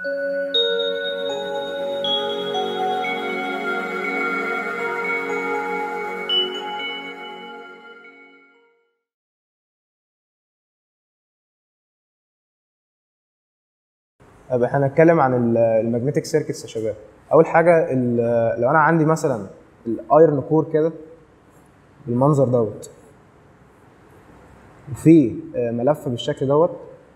طب احنا هنتكلم عن الماجنتيك سيركتس يا شباب اول حاجه ال- لو انا عندي مثلا الايرن كور كده بالمنظر دوت وفي آه، ملف بالشكل دوت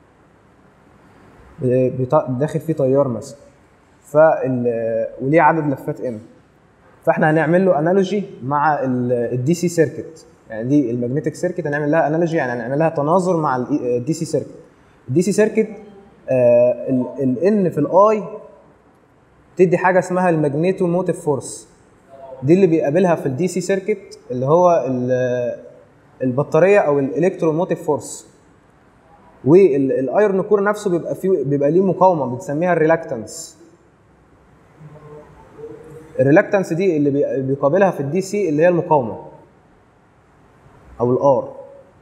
ب- بيط- داخل فيه تيار مثلا فال وليه عدد لفات ام فاحنا هنعمل له انالوجي مع الدي سي سيركت يعني دي الماجنتيك سيركت هنعمل لها انالوجي يعني هنعمل لها تناظر مع الدي سي سيركت الدي سي سيركت الان في الاي تدي حاجه اسمها الماجنيتو موتيف فورس دي اللي بيقابلها في الدي سي سيركت اللي هو ال- البطاريه او الالكتروموتيف فورس والايرون كور نفسه بيبقى فيه بيبقى ليه مقاومه بنسميها الريلاكتنس الريلاكتنس دي اللي بي- بيقابلها في الدي سي اللي هي المقاومه او الار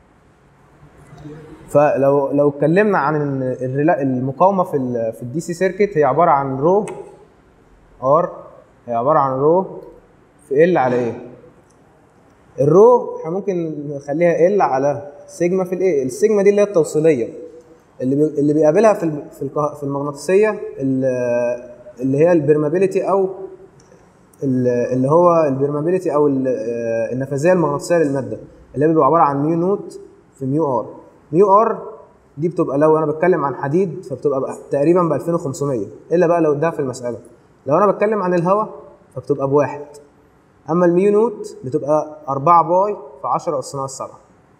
فلو لو اتكلمنا عن إن الريلا- المقاومه في ال في الدي سي سيركت هي عباره عن رو ار هي عباره عن رو في ال على ايه الرو احنا ممكن نخليها ال على سيجما في الايه السيجما دي اللي هي التوصيليه اللي بي... اللي بيقابلها في ال- في الكه- في المغناطيسيه ال- اللي هي البرمابيليتي او ال- اللي هو البرمابيليتي او ال- آه، النفاذيه المغناطيسيه للماده اللي هي بيبقى عباره عن ميو نوت في ميو ار ميو ار دي بتبقى لو انا بتكلم عن حديد فبتبقى بقى تقريبا ب 2500 الا بقى لو ده في المساله لو انا بتكلم عن الهواء فبتبقى بواحد اما الميو نوت بتبقى 4 باي في 10 اس ناقص 7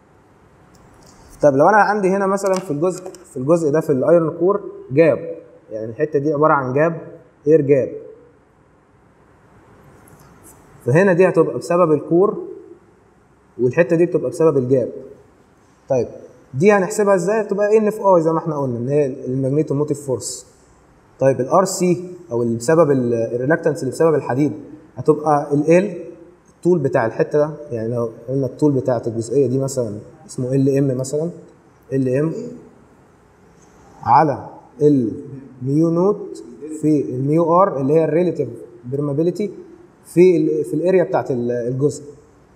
طب لو انا عندي هنا مثلا في الجزء في الجزء ده في الايرون كور جاب يعني الحته دي عباره عن جاب اير جاب فهنا دي هتبقى بسبب الكور والحته دي بتبقى بسبب الجاب طيب دي هنحسبها ازاي هتبقى ان في اي زي ما احنا قلنا ان هي الماجنيتو موتيف فورس طيب الار سي او اللي بسبب الريلاكتنس اللي بسبب الحديد هتبقى ال الطول بتاع الحته ده يعني لو قلنا الطول بتاعت الجزئيه دي مثلا اسمه ال ام مثلا ال ام على الميو نوت في الميو ار اللي هي الريليتيف برمابيليتي في ال في الاريا بتاعت ال- الجزء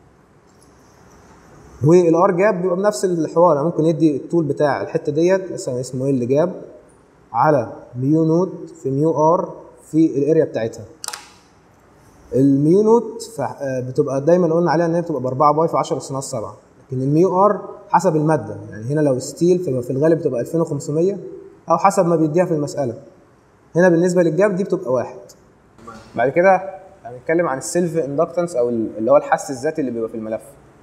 والار جاب بيبقى بنفس الحوار يعني ممكن يدي الطول بتاع الحته ديت مثلا اسمه ال جاب على ميو نوت في ميو ار في الاريا بتاعتها الميو نوت ف- آه، بتبقى دايما قلنا عليها ان هي بتبقى ب 4 باي في 10 اس ناقص 7 لكن الميو ار حسب الماده يعني هنا لو ستيل فبقى في الغالب بتبقى 2500 او حسب ما بيديها في المساله هنا بالنسبه للجاب دي بتبقى واحد بعد كده هنتكلم عن السيلف اندكتنس او ال- اللي هو الحس الذاتي اللي بيبقى في الملف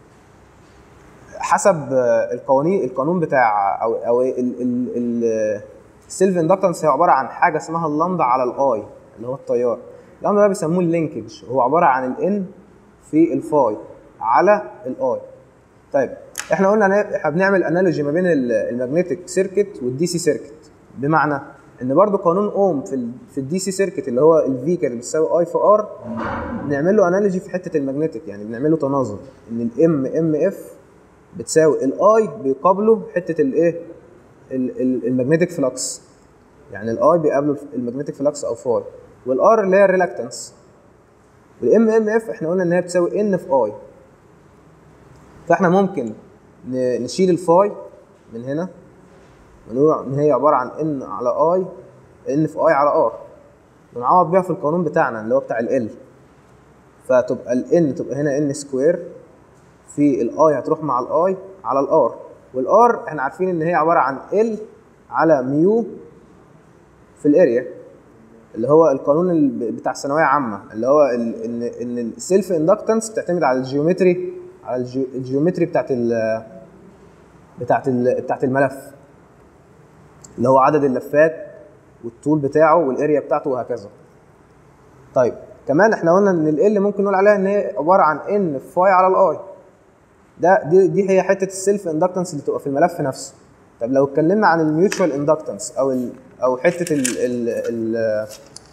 حسب آه، القوانين القانون بتاع او او السيلف اندكتنس هي عباره عن حاجه اسمها اللامدا على الاي اللي هو التيار اللامدا ده بيسموه اللينكج هو عباره عن الان في الفاي على الاي طيب احنا قلنا هن- احنا بنعمل انالوجي ما بين الماجنتيك سيركت والدي سي سيركت بمعنى ان برضو قانون اوم في ال في الدي سي سيركت اللي هو الفي كان بيساوي اي في ار بنعمل له انالوجي في حته الماجنتيك يعني بنعمل له تناظر ان الام ام اف بتساوي الاي بيقابله حته الايه الماجنتيك فلكس يعني الاي بيقابله الماجنتيك فلكس او فاي والار اللي هي الريلاكتنس والام ام اف احنا قلنا ان هي بتساوي ان في اي فاحنا ممكن ن- نشيل الفاي من هنا ونقول ان هي عباره عن ان على اي ان في اي على ار ونعوض بيها في القانون بتاعنا اللي هو بتاع ال فتبقى الان تبقى هنا ان سكوير في الاي هتروح مع الاي على الار والار احنا عارفين ان هي عباره عن ال على ميو في الاريا اللي هو القانون ال- بتاع ثانويه عامه اللي هو ال- ان ان السيلف اندكتنس بتعتمد على الجيومتري على الجيو- الجيومتري بتاعت ال بتاعت ال بتاعت الملف اللي هو عدد اللفات والطول بتاعه والاريا بتاعته وهكذا طيب كمان احنا قلنا ان ال ممكن نقول عليها ان هي عباره عن ان فاي على الاي ده دي, دي هي حته السيلف اندكتنس اللي بتبقى في الملف نفسه طب لو اتكلمنا عن الميوتشوال اندكتنس او ال او حته ال ال ال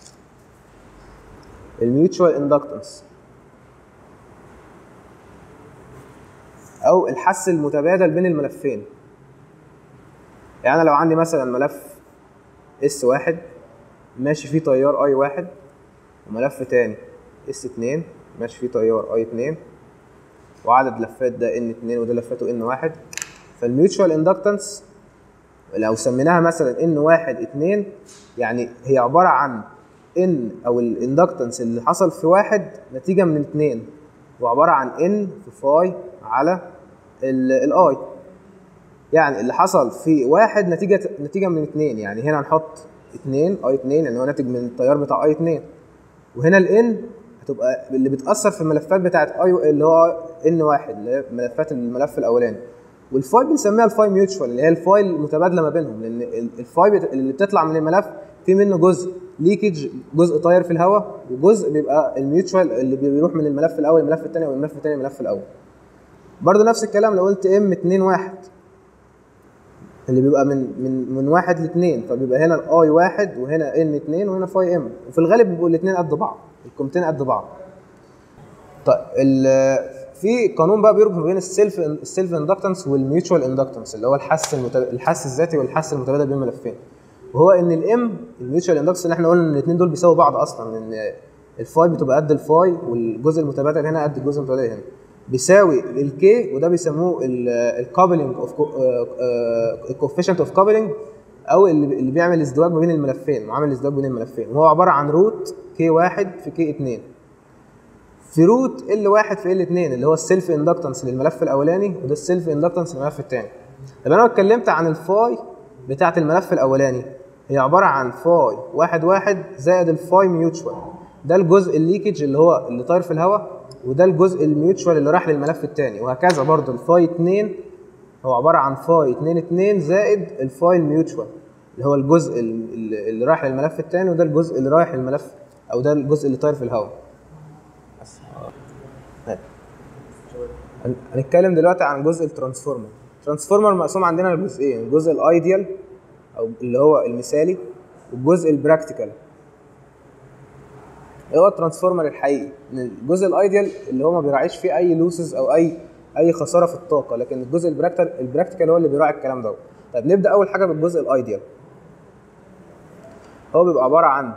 الميوتشوال اندكتنس او الحس المتبادل بين الملفين يعني انا لو عندي مثلا ملف اس واحد ماشي فيه تيار اي واحد وملف تاني اس 2 ماشي فيه تيار اي 2 وعدد لفات ده ان 2 وده لفاته ان 1 فالميوتشوال اندكتنس لو سميناها مثلا ان 1 2 يعني هي عباره عن ان او الاندكتنس اللي حصل في واحد نتيجه من اثنين وعباره عن ان في فاي على الاي يعني اللي حصل في واحد نتيجه نتيجه من اثنين يعني هنا هنحط 2 اي 2 يعني هو ناتج من التيار بتاع اي 2 وهنا الان هتبقى اللي بتاثر في الملفات بتاعت اي اللي هو ان واحد اللي هي ملفات الملف الاولاني والفاي بنسميها الفاي ميوتشوال اللي هي الفاي المتبادله ما بينهم لان الفاي بت... اللي بتطلع من الملف في منه جزء ليكج جزء طاير في الهواء وجزء بيبقى الميوتشوال اللي بيروح من الملف الاول للملف الثاني ومن الملف الثاني للملف الاول برضه نفس الكلام لو قلت ام 2 1 اللي بيبقى من من من واحد لاثنين فبيبقى هنا الاي واحد وهنا ان اثنين وهنا فاي ام وفي الغالب بيبقوا الاثنين قد بعض القيمتين قد بعض طيب في قانون بقى بيربط بين السيلف السيلف اندكتنس والميوتشوال اندكتنس اللي هو الحس المتب... الحس الذاتي والحس المتبادل بين الملفين وهو ان الام الميوتشوال اندكتنس اللي احنا قلنا ان الاثنين دول بيساووا بعض اصلا ان الفاي بتبقى قد الفاي والجزء المتبادل هنا قد الجزء المتبادل هنا بيساوي الكي وده بيسموه الكابلنج اوف الكوفيشنت اوف كابلنج او اللي اللي بيعمل ازدواج ما بين الملفين معامل ازدواج بين الملفين وهو عباره عن روت كي واحد في كي 2 في روت ال واحد في ال 2 اللي هو السيلف اندكتنس للملف الاولاني وده السيلف اندكتنس للملف الثاني طب انا لو اتكلمت عن الفاي بتاعه الملف الاولاني هي عباره عن فاي واحد واحد زائد الفاي ميوتشوال ده الجزء الليكج اللي هو اللي طاير في الهواء وده الجزء الميوتشوال اللي راح للملف الثاني وهكذا برضو الفاي 2 هو عباره عن فاي 2 2 زائد الفاي الميوتشوال اللي هو الجزء اللي رايح للملف الثاني وده الجزء اللي رايح للملف او ده الجزء اللي طاير في الهواء هنتكلم دلوقتي عن جزء الترانسفورمر الترانسفورمر مقسوم عندنا لجزئين الجزء الايديال او اللي هو المثالي والجزء البراكتيكال هو الترانسفورمر الحقيقي الجزء الايديال اللي هو ما بيراعيش فيه اي لوسز او اي اي خساره في الطاقه لكن الجزء البراكتيكال البراكتيكال هو اللي بيراعي الكلام ده طيب نبدا اول حاجه بالجزء الايديال هو بيبقى عباره عن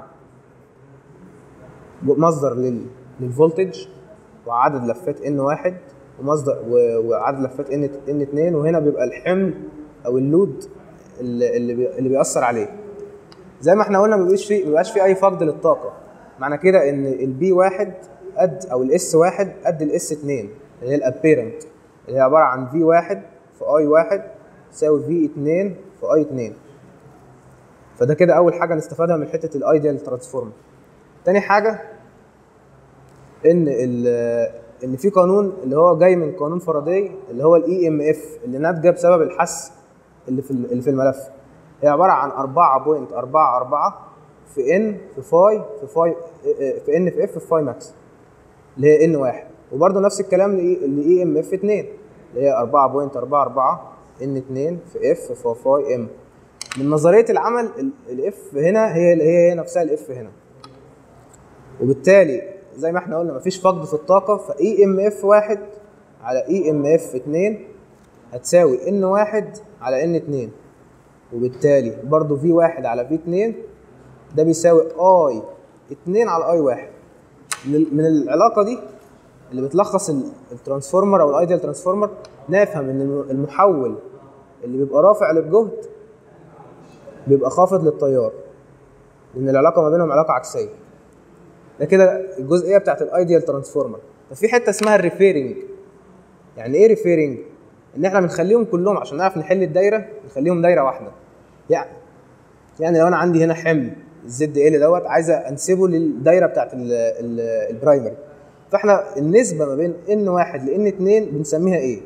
مصدر لل للفولتج وعدد لفات ان واحد ومصدر وعدد لفات ان ان 2 وهنا بيبقى الحمل او اللود اللي اللي, اللي بيأثر عليه زي ما احنا قلنا ما بيبقاش فيه ما بيبقاش فيه اي فقد للطاقه معنى كده ان البي واحد قد او الاس واحد قد الاس 2 اللي هي الابيرنت اللي هي عباره عن في واحد في اي واحد تساوي في 2 في اي 2 فده كده اول حاجه نستفادها من حته الايديال ترانسفورمر تاني حاجه ان ان في قانون اللي هو جاي من قانون فاراداي اللي هو الاي ام اف اللي ناتجه بسبب الحس اللي في اللي في الملف هي عباره عن 4.44 في ان في فاي في فاي في ان في اف في فاي ماكس اللي هي ان واحد وبرده نفس الكلام لاي ام اف 2 اللي هي 4.44 ان 2 في اف في فاي ام من نظريه العمل الاف هنا هي هي هي نفسها الاف هنا وبالتالي زي ما احنا قلنا مفيش فقد في الطاقه فاي ام اف واحد على اي ام اف 2 هتساوي ان واحد على ان 2 وبالتالي برضو في واحد على في 2 ده بيساوي اي 2 على اي واحد من العلاقه دي اللي بتلخص الترانسفورمر او الايديال ترانسفورمر نفهم ان المحول اللي بيبقى رافع للجهد بيبقى خافض للتيار لان العلاقه ما بينهم علاقه عكسيه ده كده الجزئيه بتاعت الايديال ترانسفورمر ففي حته اسمها الريفيرنج يعني ايه ريفيرنج ان احنا بنخليهم كلهم عشان نعرف نحل الدايره نخليهم دايره واحده يعني يعني لو انا عندي هنا حمل الزد ال دوت عايز انسبه للدايره بتاعت البرايمري فاحنا النسبه ما بين ان واحد لان اتنين بنسميها ايه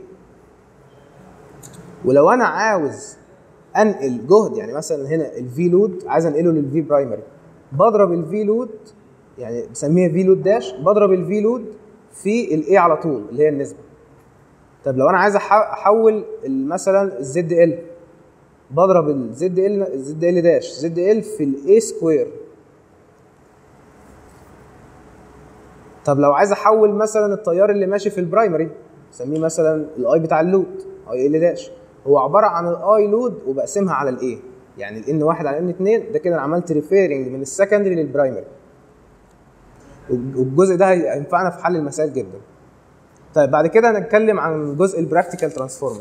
ولو انا عاوز انقل جهد يعني مثلا هنا الفي لود عايز انقله للفي برايمري بضرب الفي لود يعني بسميها في لود داش بضرب الفي لود في الاي على طول اللي هي النسبه طب لو انا عايز احول مثلا الزد ال بضرب الزد ال الزد ال داش زد ال في الاي سكوير طب لو عايز احول مثلا التيار اللي ماشي في البرايمري بسميه مثلا الاي بتاع اللود اي ال داش هو عباره عن الاي لود وبقسمها على الاي يعني الان واحد على ان اتنين ده كده انا عملت ريفيرنج من السكندري للبرايمري والجزء ده هينفعنا في حل المسائل جدا طيب بعد كده هنتكلم عن جزء البراكتيكال ترانسفورمر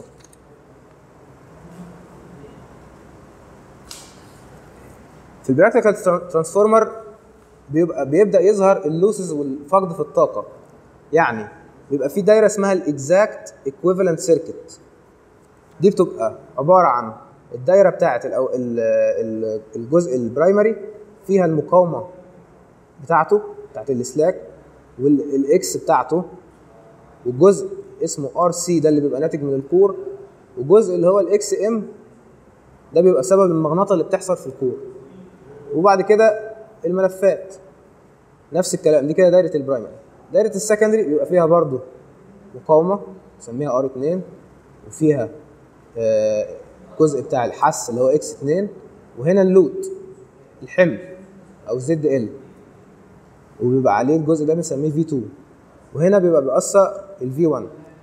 في البراكتيكال ترانسفورمر بيبقى بيبدا يظهر اللوسز والفقد في الطاقه يعني بيبقى في دايره اسمها الاكزاكت ايكويفالنت سيركت دي بتبقى عباره عن الدايره بتاعه الأو... ال- ال- الجزء البرايمري فيها المقاومه بتاعته بتاعت السلاك والاكس بتاعته والجزء اسمه ار سي ده اللي بيبقى ناتج من الكور والجزء اللي هو الاكس ام ده بيبقى سبب المغناطه اللي بتحصل في الكور وبعد كده الملفات نفس الكلام دي كده دايره البرايمري دايره السكندري بيبقى فيها برضو مقاومه نسميها ار 2 وفيها آه، جزء بتاع الحس اللي هو اكس 2 وهنا اللود الحمل او زد ال وبيبقى عليه الجزء ده بنسميه في 2 وهنا بيبقى بيأثر الفي 1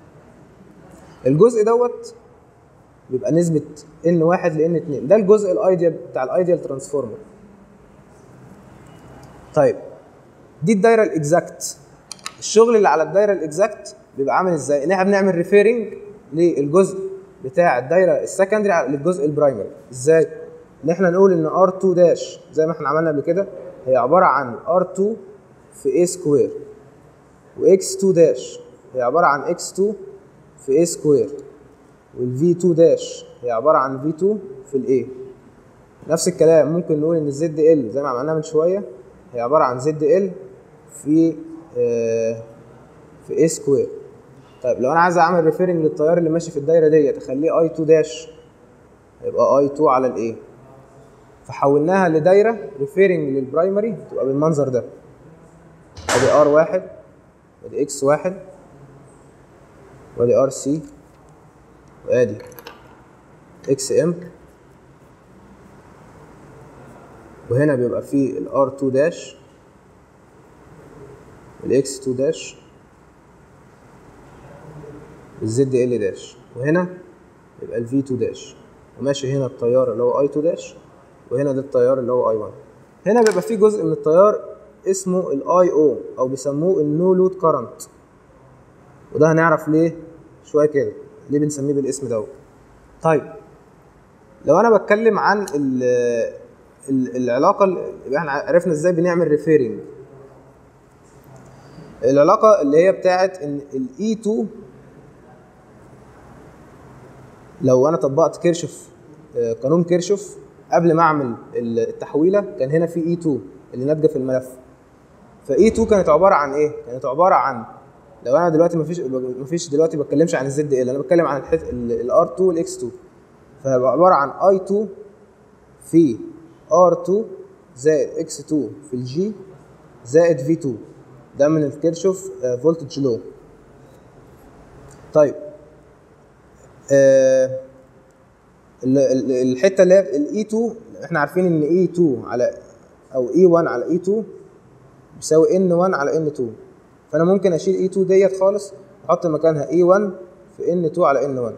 الجزء دوت بيبقى نسبة ان واحد لان 2 ده الجزء الايديال بتاع الايديال ترانسفورمر طيب دي الدايره الاكزاكت الشغل اللي على الدايره الاكزاكت بيبقى عامل ازاي ان احنا بنعمل ريفيرنج للجزء بتاع الدايره السكندري على- للجزء البرايمري ازاي ان احنا نقول ان R2 داش زي ما احنا عملنا قبل كده هي عباره عن R2 في A سكوير وX2 داش هي عباره عن X2 في A سكوير والV2 داش هي عباره عن V2 في ال A نفس الكلام ممكن نقول ان زد ال زي ما عملناها من شويه هي عباره عن زد ال في آه في اي سكوير طيب لو انا عايز اعمل ريفيرنج للتيار اللي ماشي في الدايره ديت اخليه اي 2 داش يبقى اي 2 على الاي فحولناها لدايره ريفيرنج للبرايمري تبقى بالمنظر ده ادي ار واحد وادي اكس واحد وادي ار سي وادي اكس ام وهنا بيبقى فيه ال R2 داش وال X2 داش والزد ال داش وهنا يبقى ال V2 داش وماشي هنا التيار اللي هو I2 داش وهنا ده التيار اللي هو I1 هنا بيبقى فيه جزء من التيار اسمه ال IO او بيسموه النو لود كارنت وده هنعرف ليه شويه كده ليه بنسميه بالاسم دوت طيب لو انا بتكلم عن ال ال- العلاقه اللي يبقى احنا عرفنا ازاي بنعمل ريفيرنج العلاقه اللي هي بتاعت ان الاي 2 لو انا طبقت كيرشوف آه، قانون كيرشوف قبل ما اعمل التحويله كان هنا في اي 2 اللي ناتجه في الملف فاي 2 كانت عباره عن ايه كانت عباره عن لو انا دلوقتي مفيش مفيش دلوقتي بتكلمش عن الزد ال انا بتكلم عن الار 2 والاكس 2 فهيبقى عباره عن اي 2 في R2 زائد X2 في الجي زائد V2 ده من الكيرشوف فولتج لو طيب آه ال- ال- الحته اللي هي ال E2 احنا عارفين ان E2 على او E1 على E2 بيساوي N1 على N2 فانا ممكن اشيل E2 ديت خالص احط مكانها E1 في N2 على N1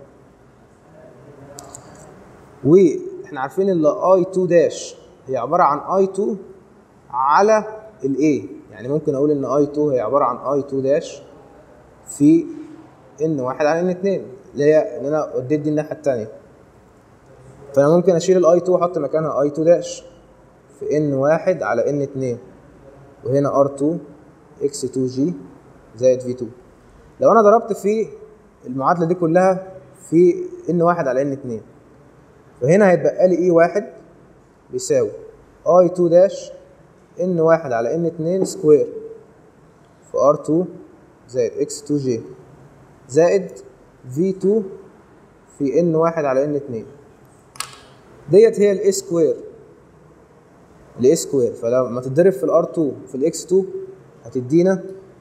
واحنا عارفين ان اي 2 داش هي عباره عن اي 2 على الاي يعني ممكن اقول ان اي 2 هي عباره عن اي 2 داش في ان واحد على ان 2 اللي هي ان انا اديت دي الناحيه الثانيه فانا ممكن اشيل الاي 2 واحط مكانها اي 2 داش في ان واحد على ان 2 وهنا ار 2 اكس 2 جي زائد في 2 لو انا ضربت في المعادله دي كلها في ان واحد على ان 2 فهنا هيتبقى لي اي واحد بيساوي اي 2 داش ان واحد على ان 2 سكوير في ار 2 زائد اكس 2 جي زائد في 2 في ان واحد على ان 2 ديت هي الاي سكوير الاي سكوير فلما تتضرب في الار 2 في الاكس 2 هتدينا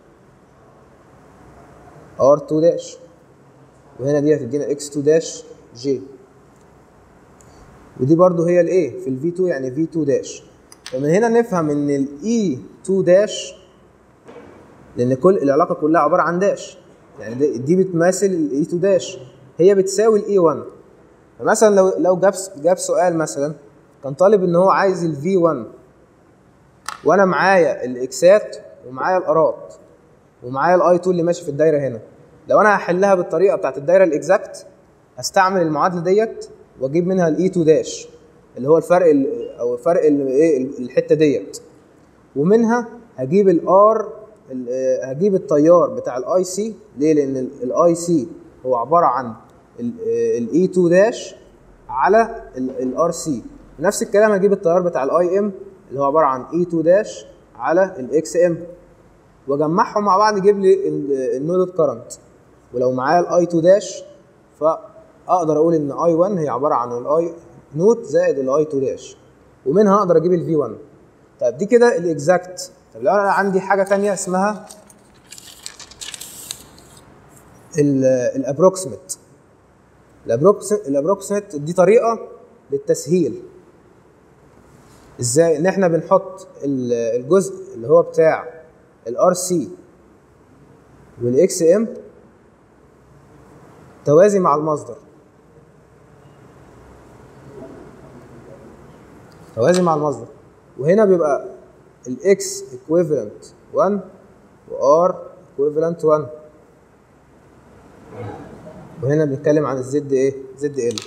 ار 2 داش وهنا دي هتدينا اكس 2 داش جي ودي برضو هي الايه في الفي 2 يعني في 2 داش فمن هنا نفهم ان الاي 2 داش لان كل العلاقه كلها عباره عن داش يعني دي, دي بتماثل الاي 2 داش هي بتساوي الاي 1 فمثلا لو لو جاب جاب سؤال مثلا كان طالب ان هو عايز الفي 1 وانا معايا الاكسات ومعايا الارات ومعايا الاي 2 اللي ماشي في الدايره هنا لو انا هحلها بالطريقه بتاعت الدايره الاكزاكت هستعمل المعادله ديت واجيب منها الاي 2 داش اللي هو الفرق ال- او فرق ال- ايه الحته ديت ومنها هجيب الار هجيب التيار بتاع الاي سي ليه لان الاي سي هو عباره عن الاي 2 داش على الار سي نفس الكلام هجيب التيار بتاع الاي ام اللي هو عباره عن اي 2 داش على الاكس ام واجمعهم مع بعض يجيب لي النودد كرنت ولو معايا الاي 2 داش فاقدر اقول ان اي 1 هي عباره عن الاي نوت زائد الاي 2 داش ومنها اقدر اجيب الفي 1 طيب دي كده الاكزاكت طب لو انا عندي حاجه تانية اسمها الابروكسيمت الابروكسيمت دي طريقه للتسهيل ازاي ان احنا بنحط ال- الجزء اللي هو بتاع الار سي والاكس ام توازي مع المصدر توازي مع المصدر وهنا بيبقى الاكس equivalent 1 وار equivalent 1 وهنا بنتكلم عن الزد ايه زد ال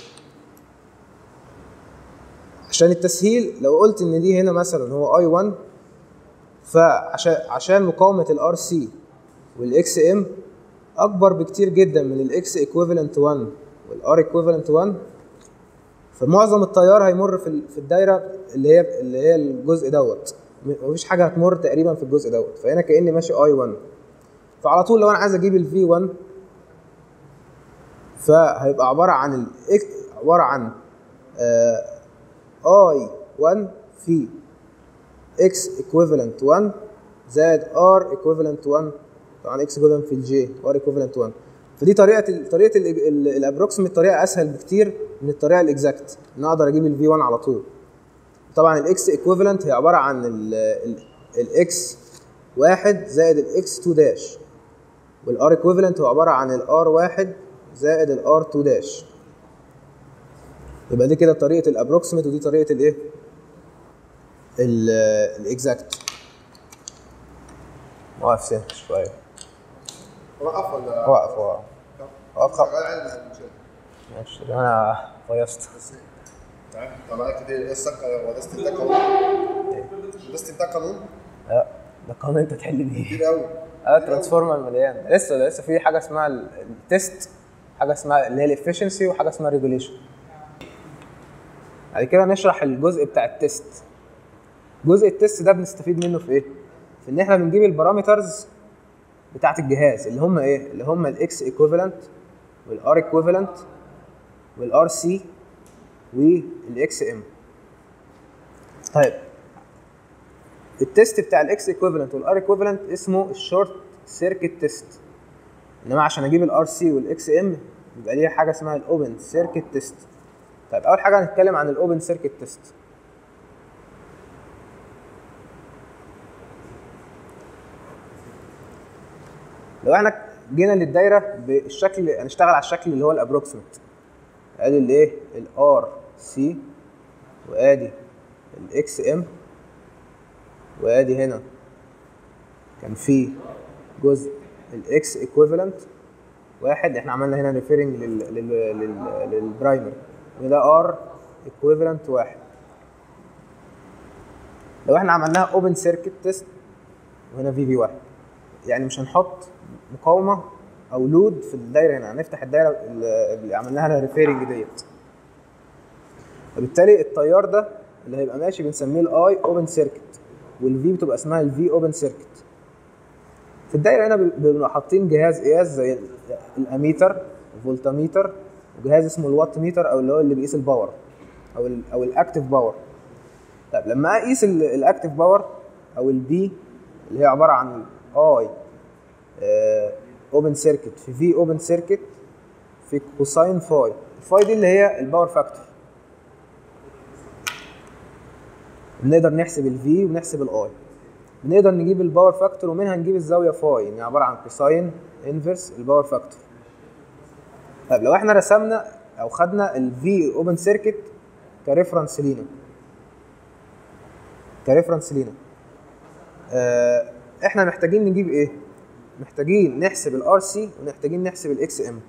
عشان التسهيل لو قلت ان دي هنا مثلا هو اي 1 فعشان عشان مقاومه الار سي والاكس ام اكبر بكتير جدا من الاكس ايكويفالنت 1 والار ايكويفالنت 1 فمعظم التيار هيمر في ال- في الدايره اللي هي اللي هي الجزء دوت م- مفيش حاجه هتمر تقريبا في الجزء دوت فهنا كاني ماشي اي 1 فعلى طول لو انا عايز اجيب الفي 1 فهيبقى عباره عن ال عباره عن اي 1 في اكس ايكويفالنت 1 زائد ار ايكويفالنت 1 طبعا اكس ايكويفالنت في الجي ار ايكويفالنت 1 فدي طريقه ال- طريقه الابروكسيمت طريقه اسهل بكتير من الطريقه الاكزاكت ان اقدر اجيب الفي 1 على طول طبعا الاكس ايكويفالنت هي عباره عن الاكس 1 زائد الاكس 2 داش والار ايكويفالنت هو عباره عن الار 1 زائد الار 2 داش يبقى دي كده طريقه الابروكسيمت ودي طريقه الايه الاكزاكت واقف سنة شويه وقف ولا وقف وقف وقف. شغال عادي ولا مش شغال؟ ماشي انا فيصت بس تعال طلعت كده ايه السكه ودست انت قانون ودست انت قانون لا ده قانون انت تحل بيه كتير قوي اه ترانسفورمر مليان لسه ده لسه في حاجه اسمها ال- التست حاجه اسمها اللي هي الافشنسي وحاجه اسمها ريجوليشن بعد كده نشرح الجزء بتاع التست جزء التست ده بنستفيد منه في ايه في ان احنا بنجيب البارامترز بتاعه الجهاز اللي هم ايه اللي هم الاكس ايكويفالنت والار ايكويفالنت والار سي والاكس ام طيب التيست بتاع الاكس ايكويفالنت والار ايكويفالنت اسمه الشورت سيركت تيست انما عشان اجيب الار سي والاكس ام بيبقى ليها حاجه اسمها الاوبن سيركت تيست طيب اول حاجه هنتكلم عن الاوبن سيركت تيست لو احنا جينا للدايره بالشكل هنشتغل على الشكل اللي هو الابروكسيمت ادي الايه الار سي وادي الاكس ام وادي هنا كان في جزء الاكس ايكويفالنت واحد احنا عملنا هنا ريفيرنج لل لل لل للبرايمري وده ار ايكويفالنت واحد لو احنا عملناها اوبن سيركت تيست وهنا في في واحد يعني مش هنحط مقاومه او لود في الدايره هنا هنفتح الدايره اللي عملناها لها ريفيرنج ديت فبالتالي التيار ده اللي هيبقى ماشي بنسميه الاي اوبن سيركت والفي بتبقى اسمها الفي اوبن سيركت في الدايره هنا بنبقى حاطين جهاز قياس زي الاميتر الفولتاميتر وجهاز اسمه الوات ميتر او اللي هو اللي بيقيس الباور او ال او الاكتف باور طيب لما اقيس الاكتف باور او البي اللي هي عباره عن اي اوبن سيركت في في اوبن سيركت في كوساين فاي الفاي دي اللي هي الباور فاكتور بنقدر نحسب الفي ونحسب الاي بنقدر نجيب الباور فاكتور ومنها نجيب الزاويه فاي يعني عباره عن كوساين انفرس الباور فاكتور طيب لو احنا رسمنا او خدنا الفي اوبن سيركت كريفرنس لينا كريفرنس لينا آه، احنا محتاجين نجيب ايه محتاجين نحسب الار سي ومحتاجين نحسب الاكس ام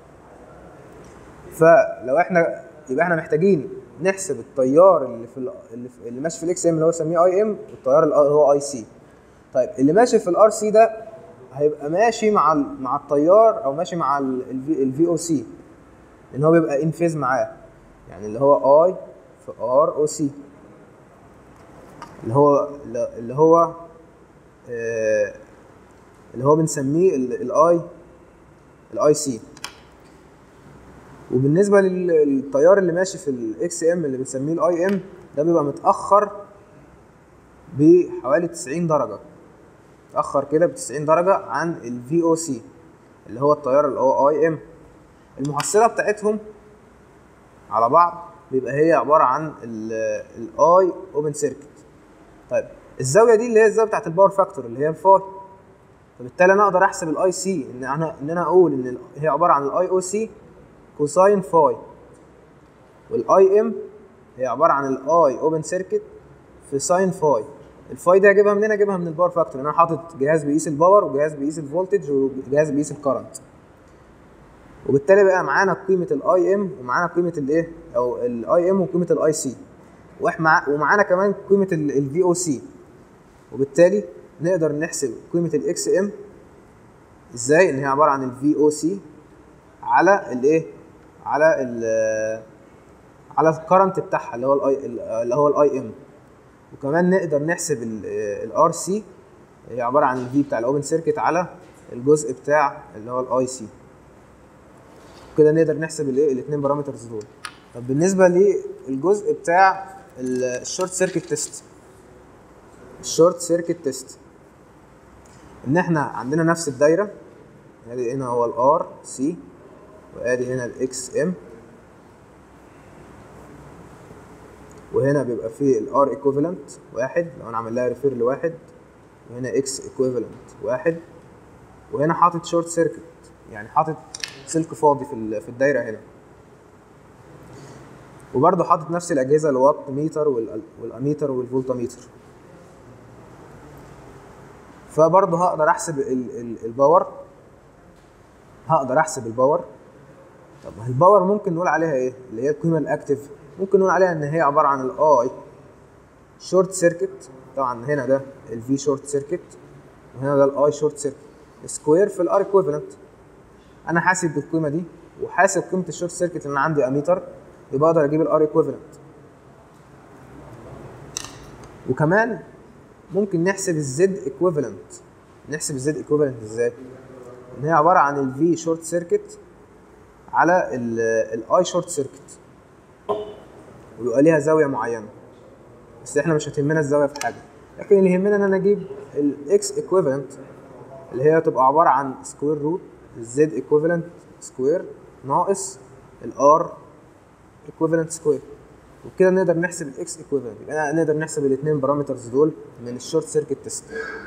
فلو احنا يبقى احنا محتاجين نحسب التيار اللي في ال- اللي, في اللي ماشي في الاكس ام اللي هو سميه اي ام والتيار اللي هو اي سي طيب اللي ماشي في الار سي ده هيبقى ماشي مع ال- مع التيار او ماشي مع الفي او سي لان هو بيبقى ان فيز معاه يعني اللي هو اي في ار او سي اللي هو اللي هو آه، اللي هو بنسميه الاي الاي سي وبالنسبه لل- للتيار اللي ماشي في الاكس ام اللي بنسميه الاي ام ده بيبقى متاخر بحوالي 90 درجه متاخر كده ب 90 درجه عن الفي او سي اللي هو التيار اللي هو اي ام المحصله بتاعتهم على بعض بيبقى هي عباره عن الاي اوبن سيركت طيب الزاويه دي اللي هي الزاويه بتاعت الباور فاكتور اللي هي الفاي فبالتالي انا اقدر احسب الاي سي ان انا ان انا اقول ان ال- هي عباره عن الاي او سي كوساين فاي والاي ام هي عباره عن الاي اوبن سيركت في ساين فاي الفاي دي هجيبها منين اجيبها من الباور فاكتور انا حاطط جهاز بيقيس الباور وجهاز بيقيس الفولتج وجهاز بيقيس الكرنت وبالتالي بقى معانا قيمه الاي ام ومعانا قيمه الايه او الاي ام وقيمه الاي سي واحنا ومعانا كمان قيمه الفي او سي وبالتالي نقدر نحسب قيمه الاكس ام ازاي ان هي عباره عن الفي او سي على الايه على ال على الكرنت بتاعها اللي هو الاي اللي هو الاي ام وكمان نقدر نحسب الار سي هي عباره عن الفي بتاع الاوبن سيركت على الجزء بتاع اللي هو الاي سي كده نقدر نحسب الايه الاثنين بارامترز دول طب بالنسبه للجزء بتاع الشورت سيركت تيست الشورت سيركت تيست ان احنا عندنا نفس الدايره ادي هنا هو الار سي وادي هنا الاكس ام وهنا بيبقى فيه الار ايكوفالنت واحد لو انا عامل لها ريفير لواحد وهنا اكس ايكوفالنت واحد وهنا حاطط شورت سيركت يعني حاطط سلك فاضي في ال- في الدايره هنا وبرضه حاطط نفس الاجهزه الوات ميتر وال- والاميتر والفولتميتر فبرضه هقدر احسب ال- ال- الباور هقدر احسب الباور طب ما الباور ممكن نقول عليها ايه اللي هي القيمه الاكتف ممكن نقول عليها ان هي عباره عن الاي شورت سيركت طبعا هنا ده الفي شورت سيركت وهنا ده الاي شورت سيركت سكوير في الار ايكويفالنت انا حاسب بالقيمه دي وحاسب قيمه الشورت سيركت ان انا عندي اميتر يبقى اقدر اجيب الار ايكويفالنت وكمان ممكن نحسب الزد ايكويفالنت نحسب الزد ايكويفالنت ازاي ان هي عباره عن الفي شورت سيركت على الاي شورت سيركت ويبقى ليها زاويه معينه بس احنا مش هتهمنا الزاويه في حاجه لكن اللي يهمنا ان انا اجيب الاكس ايكويفالنت اللي هي تبقى عباره عن سكوير روت الزد ايكويفالنت سكوير ناقص الار ايكويفالنت سكوير وبكده نقدر نحسب الاكس ايكويفالنت يبقى نقدر نحسب الاثنين بارامترز دول من الشورت سيركت تيست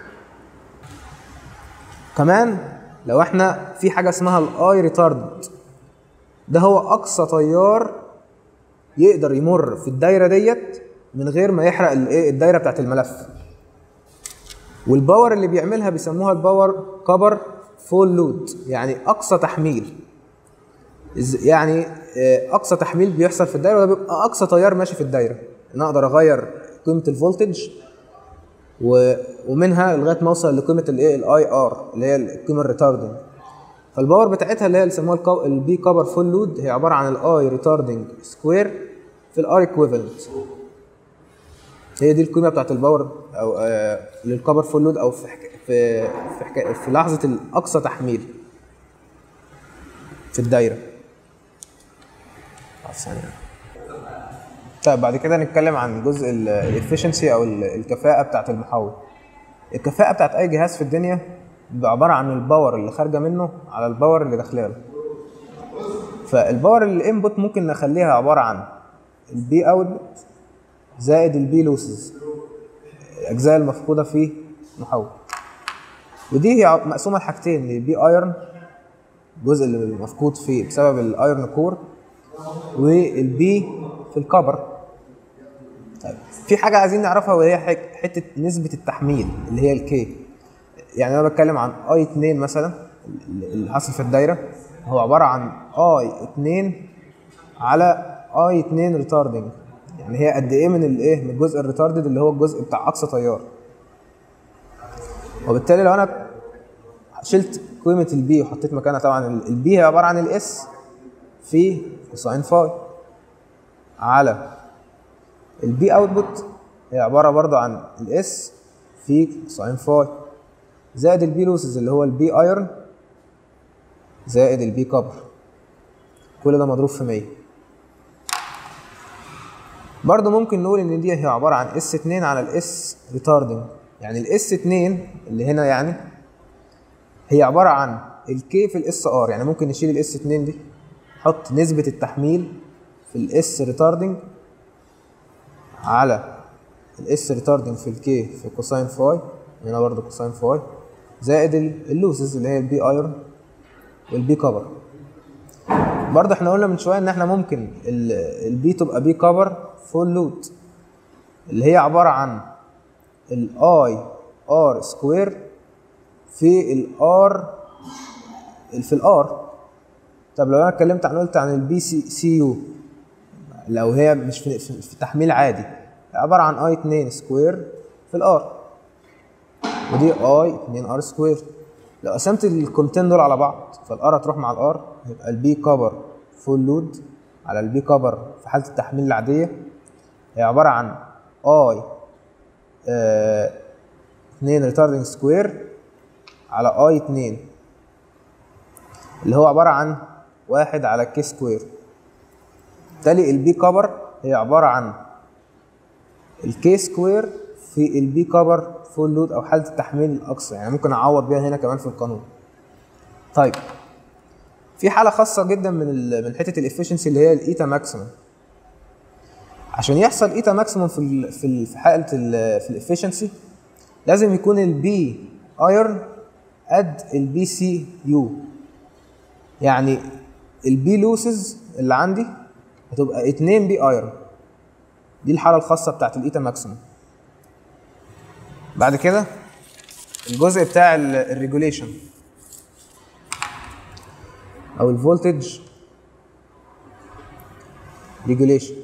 كمان لو احنا في حاجه اسمها الاي ريتارد ده هو اقصى تيار يقدر يمر في الدايره ديت من غير ما يحرق الايه الدايره بتاعت الملف والباور اللي بيعملها بيسموها الباور كبر فول لود يعني اقصى تحميل إز- يعني آه، اقصى تحميل بيحصل في الدايره وده بيبقى اقصى تيار ماشي في الدايره انا اقدر اغير قيمه الفولتج و- ومنها لغايه ما اوصل لقيمه الايه الاي ار اللي هي القيمه الريتاردنج فالباور بتاعتها اللي هي اللي بيسموها البي كبر فول لود هي عباره عن الاي ريتاردنج سكوير في الار ايكويفالنت هي دي القيمه بتاعت الباور او آه للكبر فول لود او في حك... في في, حك... في لحظه الاقصى تحميل في الدايره ثانية. طيب بعد كده نتكلم عن جزء الافشنسي او ال- الكفاءه بتاعت المحول الكفاءه بتاعت اي جهاز في الدنيا بيبقى عباره عن الباور اللي خارجه منه على الباور اللي داخله له فالباور اللي انبوت ممكن نخليها عباره عن البي اوتبوت زائد البي لوسز الاجزاء المفقوده في محول ودي هي مقسومه لحاجتين البي ايرن الجزء اللي مفقود فيه بسبب الايرن كور والبي في الكبر طيب في حاجه عايزين نعرفها وهي حك- حته نسبه التحميل اللي هي الكي يعني انا بتكلم عن اي 2 مثلا اللي حاصل في الدايره هو عباره عن اي 2 على اي 2 ريتاردنج يعني هي قد ايه من الايه من الجزء الريتاردد اللي هو الجزء بتاع اقصى تيار وبالتالي لو انا شلت قيمه البي وحطيت مكانها طبعا البي هي عباره عن الاس في كوساين فاي على البي اوتبوت هي عباره برضو عن الاس في كوساين فاي زائد البي لوسز اللي هو البي ايرون زائد البي كبر كل ده مضروب في 100 برضه ممكن نقول ان دي هي عباره عن اس 2 على الاس ريتاردنج يعني الاس 2 اللي هنا يعني هي عباره عن الكي في الاس ار يعني ممكن نشيل الاس 2 دي نحط نسبه التحميل في الاس ريتاردنج على الاس ريتاردنج في الكي في كوساين فاي هنا برضه كوساين فاي زائد ال- اللوسز اللي هي البي ايرون والبي كفر برضه احنا قلنا من شويه ان احنا ممكن ال- البي تبقى بي كفر فول لود اللي هي عباره عن الاي ار سكوير في الار في الار طب لو انا اتكلمت عن قلت عن البي سي سي يو لو هي مش في, في, في تحميل عادي عباره عن اي 2 سكوير في الار ودي اي 2 ار سكوير لو قسمت القيمتين دول على بعض فالار هتروح مع الار يبقى البي كفر فول لود على البي كفر في حاله التحميل العاديه هي عباره عن اي 2 ريتاردنج سكوير على اي 2 اللي هو عباره عن واحد على كي سكوير بالتالي البي كفر هي عباره عن الكي سكوير في البي كفر فول لود او حاله التحميل الاقصى يعني ممكن اعوض بيها هنا كمان في القانون طيب في حاله خاصه جدا من ال من حته الافشنسي اللي هي الايتا ماكسيمم عشان يحصل ايتا ماكسيمم في ال في ال في حاله ال في الافشنسي لازم يكون البي ايرن قد البي سي يو يعني البي لوسز اللي عندي هتبقى 2 بي ايرن دي الحاله الخاصه بتاعت الايتا ماكسيمم بعد كده الجزء بتاع الريجوليشن او الفولتج ريجوليشن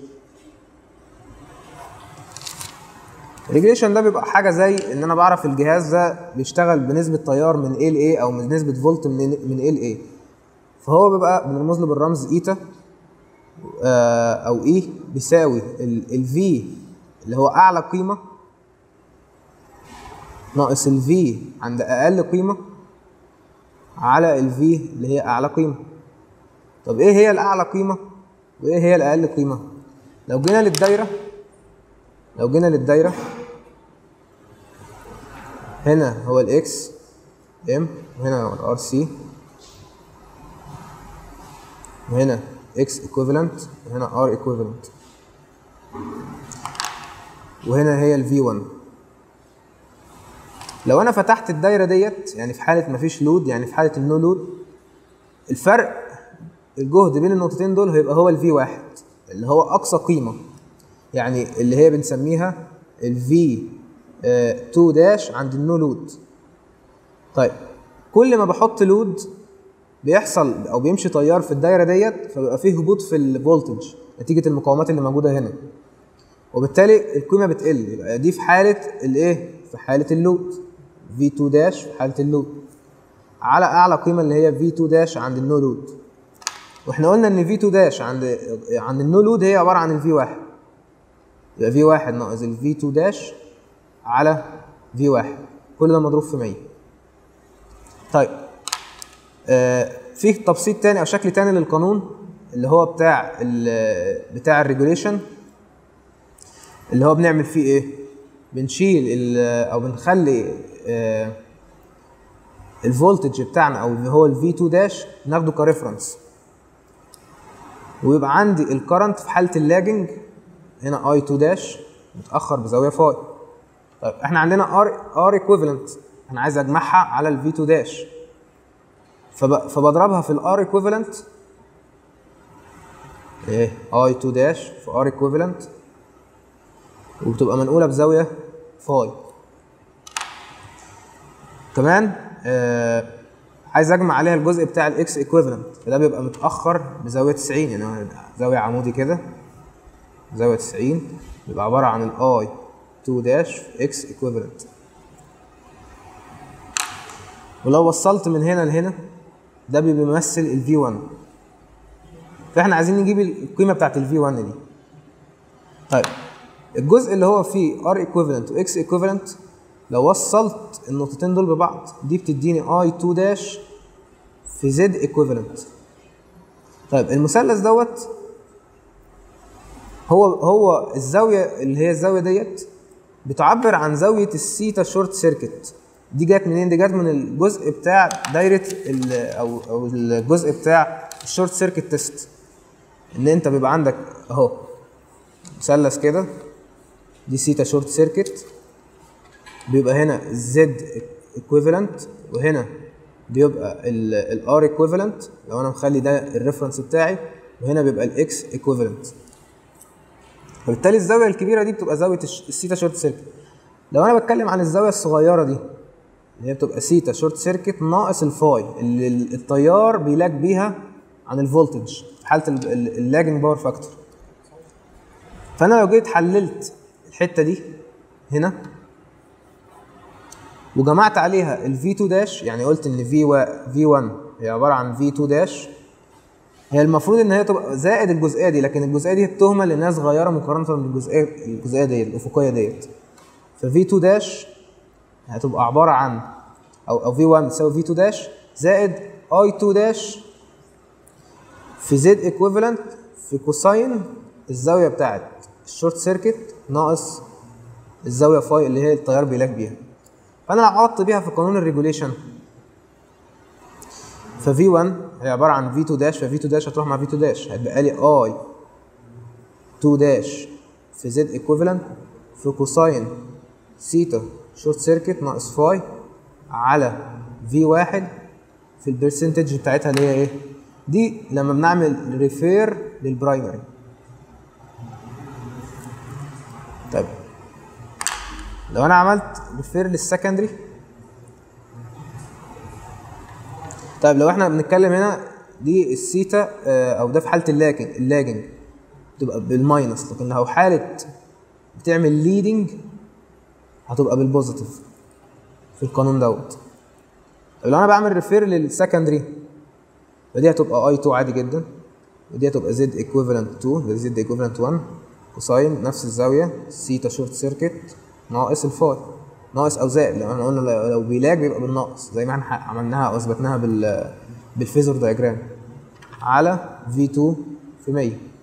الريجوليشن ده بيبقى حاجه زي ان انا بعرف الجهاز ده بيشتغل بنسبه تيار من A ل A او من نسبه فولت من من A ل A فهو بيبقى بنرمز له بالرمز ايتا آه، او اي بيساوي الفي اللي هو اعلى قيمه ناقص الفي عند اقل قيمه على الفي اللي هي اعلى قيمه طب ايه هي الاعلى قيمه وايه هي الاقل قيمه لو جينا للدايره لو جينا للدايره هنا هو الاكس ام وهنا هو الار سي وهنا اكس ايكويفالنت وهنا ار ايكويفالنت وهنا هي الفي 1 لو انا فتحت الدايره ديت يعني في حاله مفيش لود يعني في حاله النو لود الفرق الجهد بين النقطتين دول هيبقى هو الفي واحد اللي هو اقصى قيمه يعني اللي هي بنسميها الفي 2 داش عند النو لود طيب كل ما بحط لود بيحصل او بيمشي تيار في الدايره ديت فبيبقى فيه هبوط في الفولتج نتيجه المقاومات اللي موجوده هنا وبالتالي القيمه بتقل يبقى دي في حاله الايه في حاله اللود V2 داش في حاله اللود على اعلى قيمه اللي هي V2 داش عند النو لود واحنا قلنا ان V2 داش عند عند النو لود هي عباره عن الفي 1 يبقى في 1 ناقص الفي 2 داش على في 1 كل ده مضروب في 100 طيب آه في تبسيط تاني او شكل تاني للقانون اللي هو بتاع ال بتاع الريجوليشن اللي هو بنعمل فيه ايه بنشيل ال- او بنخلي آه الفولتج بتاعنا او اللي هو الفي 2 داش ناخده كريفرنس ويبقى عندي الكرنت في حاله اللاجنج هنا اي 2 داش متاخر بزاويه فاي طيب احنا عندنا ار ار ايكويفالنت انا عايز اجمعها على الفي 2 داش فب... فبضربها في الار ايكويفالنت ايه اي 2 داش في ار ايكويفالنت وبتبقى منقوله بزاويه فاي كمان آه عايز اجمع عليها الجزء بتاع الاكس ايكويفالنت فده بيبقى متاخر بزاويه 90 يعني هو زاويه عمودي كده زاويه 90 بيبقى عباره عن الاي 2 داش في اكس ايكويفالنت ولو وصلت من هنا لهنا ده بيمثل الفي 1 فاحنا عايزين نجيب القيمه بتاعت الفي 1 دي طيب الجزء اللي هو فيه ار ايكويفالنت واكس ايكويفالنت لو وصلت النقطتين دول ببعض دي بتديني اي 2 داش في زد ايكويفالنت طيب المثلث دوت هو هو الزاويه اللي هي الزاويه ديت بتعبر عن زاويه السيتا شورت سيركت دي جت منين دي جت من الجزء بتاع دايره ال او او الجزء بتاع الشورت سيركت تيست ان انت بيبقى عندك اهو مثلث كده دي سيتا شورت سيركت بيبقى هنا الزد ايكويفالنت وهنا بيبقى الار ايكويفالنت لو انا مخلي ده الريفرنس بتاعي وهنا بيبقى الاكس ايكويفالنت فبالتالي الزاويه الكبيره دي بتبقى زاويه الش- السيتا شورت سيركت لو انا بتكلم عن الزاويه الصغيره دي اللي هي بتبقى سيتا شورت سيركت ناقص الفاي اللي ال- التيار بيلاج بيها عن الفولتج في حاله اللاجنج باور فاكتور فانا لو جيت حللت الحته دي هنا وجمعت عليها ال V2 داش يعني قلت ان V و V1 هي عباره عن V2 داش هي المفروض ان هي تبقى زائد الجزئيه دي لكن الجزئيه دي التهمه لانها صغيره مقارنه بالجزئيه الجزئيه ديت الافقيه ديت ف V2 داش هتبقى عباره عن او او V1 تساوي V2 داش زائد I2 داش في Z ايكويفالنت في كوساين الزاويه بتاعت الشورت سيركت ناقص الزاويه فاي اللي هي التيار بيلاك بيها فانا لو عوضت بيها في قانون الريجوليشن ف V1 هي عباره عن V2 داش ف V2 داش هتروح مع V2 داش هيبقى لي I 2 داش في Z ايكويفالنت في كوساين سيتا شورت سيركت ناقص فاي على V1 في البرسنتج بتاعتها اللي هي ايه؟ دي لما بنعمل ريفير للبرايمري طيب لو انا عملت ريفير للسكندري طيب لو احنا بنتكلم هنا دي السيتا آه، او ده في حاله اللاجنج اللاجنج تبقى بالماينس لكن لو حاله بتعمل ليدنج هتبقى بالبوزيتيف في القانون دوت طب لو انا بعمل ريفير للسكندري فدي هتبقى اي 2 عادي جدا ودي هتبقى زد ايكويفالنت 2 ده زد ايكويفالنت 1 كوساين نفس الزاويه سيتا شورت سيركت ناقص الفاي ناقص او زائد لو احنا قلنا لو- لو بيلاج بيبقى بالناقص زي ما احنا ح- عملناها او اثبتناها بال بالفيزور دايجرام على في 2 في 100